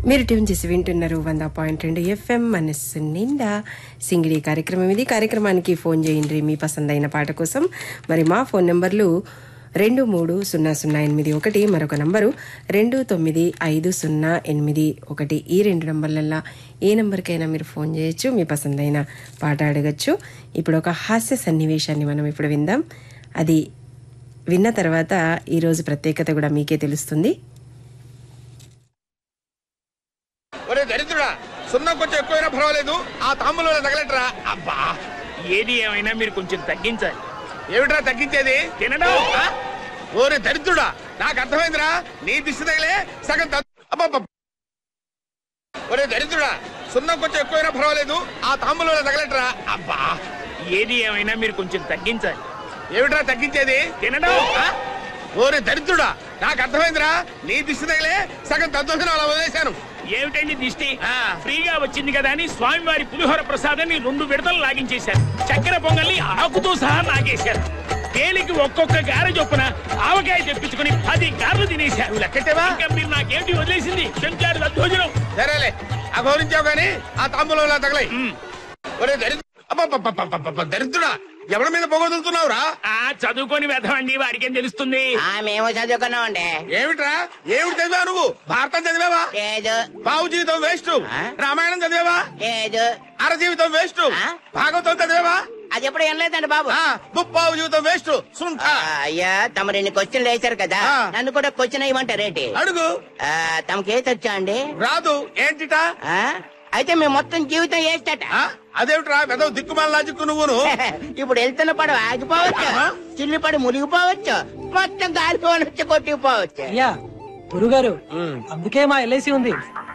మీరు ట్యూన్ చేసి వింటున్నారు వంద పాయింట్ రెండు ఎఫ్ఎం మనస్సు నిండా సింగిడి కార్యక్రమం ఇది కార్యక్రమానికి ఫోన్ చేయండి మీ పసందైన పాట కోసం మరి మా ఫోన్ నెంబర్లు రెండు మూడు సున్నా సున్నా ఎనిమిది ఒకటి మరొక నంబరు రెండు తొమ్మిది ఐదు సున్నా ఎనిమిది ఒకటి ఈ రెండు నంబర్లల్లో ఏ నంబర్కైనా మీరు ఫోన్ చేయొచ్చు మీ పసందైన పాట అడగచ్చు ఇప్పుడు ఒక హాస్య సన్నివేశాన్ని మనం ఇప్పుడు విందాం అది విన్న తర్వాత ఈరోజు ప్రత్యేకత కూడా మీకే తెలుస్తుంది ఒరే దరిద్రుడా సున్నా కొంచెం ఎక్కువైనా పర్వాలేదు ఆ తాంబూలంలో తగలట్రా అబ్బా ఏది ఏమైనా మీరు కొంచెం తగ్గించాలి ఏమిట్రా తగ్గించేది తినడం ఆ? ఓరే దరిద్రుడా నాకు అర్థమైందిరా నీ దిష్టి తగిలే సగం తగ్గు- అబ్బబ్బ. ఒరే దరిద్రుడా సున్నా కొంచెం ఎక్కువైనా పర్వాలేదు ఆ తాంబూలంలో తగలట్రా అబ్బా ఏది ఏమైనా మీరు కొంచెం తగ్గించాలి ఏమిట్రా తగ్గించేది తినడం ఆ? ఓరే దరిద్రుడా నాకు అర్థమైందిరా నీ దిష్టి తగిలే సగం తద్దోషణ అలా వదిలేశాను ఏమిటండి దిష్టి ఆ. ఫ్రీగా వచ్చింది కదా అని స్వామివారి పులిహోర ప్రసాదాన్ని రెండు విడతలు లాగించేశారు చక్కెర పొంగల్ని ఆకుతో సహా నాగేశారు తేలికి ఒక్కొక్క గారె చొప్పున ఆవకాయ తెప్పించుకుని పది గారెలు తినేశారు లెక్కెట్టావా? ఇంకా మీరు నాకేమిటి వదిలేసింది శంకారు దద్దోజనం సరేలే అఘోరించావు గాని ఆ తాంబూలంలో తగలై మ్. ఒరే దరిద్రు అబ్బబ్బబ్బబ్బబ్బబ్బ, దరిద్రుడా ఎవరి మీద పొగొదులుతున్నావురా ఆ చదువుకొని వెధవండి వాడికేం తెలుస్తుంది ఆ మేము చదువుకున్నామండి ఏమిట్రా ఏమిటి చదివావు నువ్వు భారతం చదివావా లేదు బావు జీవితం వేస్ట్ ఆ? రామాయణం చదివావా లేదు అర జీవితం వేస్ట్ ఆ? భాగవతం చదివావా అది ఎప్పుడు ఏం లేదండి బాబు ఆ, ముప్పావు జీవితం వేస్ట్ సుంఠ ఆ, అయ్యా తమరు ఇన్ని క్వశ్చన్లు వేశారు కదా ఆ. నన్ను కూడా క్వశ్చన్ వేయమంటారేంటి అడుగు ఆ, తమకి ఏది వచ్చా అండి రాదు ఏంటిట ఆ? అయితే మేము మొత్తం జీవితం వేస్తట ఆ? అదేమిట్రా పెదవు దిక్కుమాల లాజిక్కు నువ్వును ఇప్పుడు వెళ్తున్న పడవ ఆగిపోవచ్చు ఆ? చిల్లి పడి మునిగిపోవచ్చు మొత్తం గాలిపోని వచ్చి కొట్టుకుపోవచ్చు అయ్యా గురుగారు అందుకే మా ఎల్ఐసి ఉంది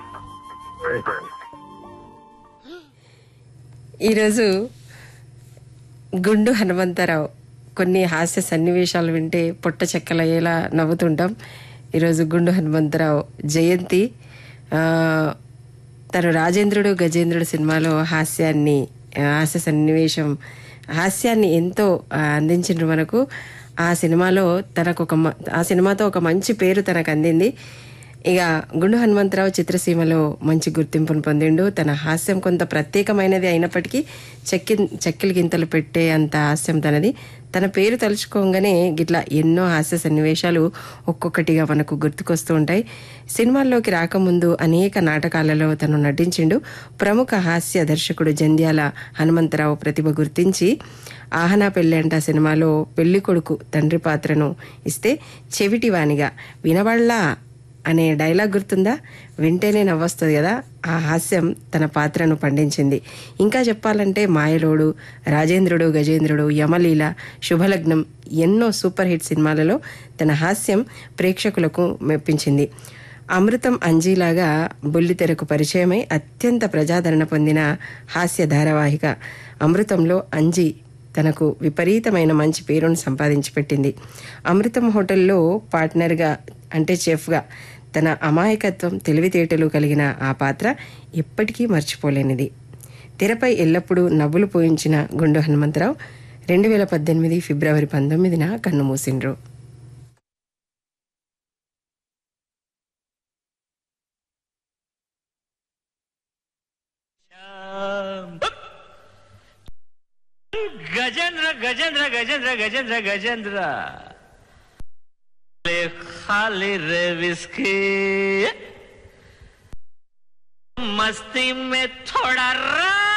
ఈరోజు గుండు హనుమంతరావు కొన్ని హాస్య సన్నివేశాలు వింటే పొట్ట చెక్కలయ్యేలా నవ్వుతుంటాం ఈరోజు గుండు హనుమంతరావు జయంతి ఆ, తను రాజేంద్రుడు గజేంద్రుడు సినిమాలో హాస్యాన్ని ఆ, హాస్య సన్నివేశం హాస్యాన్ని ఎంతో ఆ, అందించిండ్రు మనకు ఆ సినిమాలో తనకు ఒక మ- ఆ సినిమాతో ఒక మంచి పేరు తనకు అందింది ఇక గుండు హనుమంతరావు చిత్రసీమలో మంచి గుర్తింపును పొందిండు తన హాస్యం కొంత ప్రత్యేకమైనది అయినప్పటికీ చెక్కి చెక్కిలి గింతలు పెట్టే అంత హాస్యం తనది తన పేరు తలుచుకోగానే గిట్లా ఎన్నో హాస్య సన్నివేశాలు ఒక్కొక్కటిగా మనకు గుర్తుకొస్తూ ఉంటాయి సినిమాల్లోకి రాకముందు అనేక నాటకాలలో తను నటించిండు ప్రముఖ హాస్య దర్శకుడు జంధ్యాల హనుమంతరావు ప్రతిభ గుర్తించి ఆహనా పెళ్ళంట సినిమాలో పెళ్లి కొడుకు తండ్రి పాత్రను ఇస్తే చెవిటివానిగా వినబళ్ళా అనే డైలాగ్ గుర్తుందా వింటేనే నవ్వొస్తుంది కదా ఆ హాస్యం తన పాత్రను పండించింది ఇంకా చెప్పాలంటే మాయలోడు రాజేంద్రుడు గజేంద్రుడు యమలీల శుభలగ్నం ఎన్నో సూపర్ హిట్ సినిమాలలో తన హాస్యం ప్రేక్షకులకు మెప్పించింది అమృతం అంజీలాగా బుల్లితెరకు పరిచయమై అత్యంత ప్రజాదరణ పొందిన హాస్య ధారావాహిక అమృతంలో అంజీ తనకు విపరీతమైన మంచి పేరును సంపాదించి పెట్టింది అమృతం హోటల్లో పార్ట్నర్గా అంటే చెఫ్గా తన అమాయకత్వం తెలివితేటలు కలిగిన ఆ పాత్ర ఎప్పటికీ మర్చిపోలేనిది తెరపై ఎల్లప్పుడూ నవ్వులు పోయించిన గుండు హనుమంతరావు రెండు వేల పద్దెనిమిది ఫిబ్రవరి పంతొమ్మిదిన కన్నుమూసిండ్రు गजेंद्र गजेंद्र गजेंद्र गजेंद्र गजेंद्र ले खाली रे विस्की मस्ती में थोड़ा रा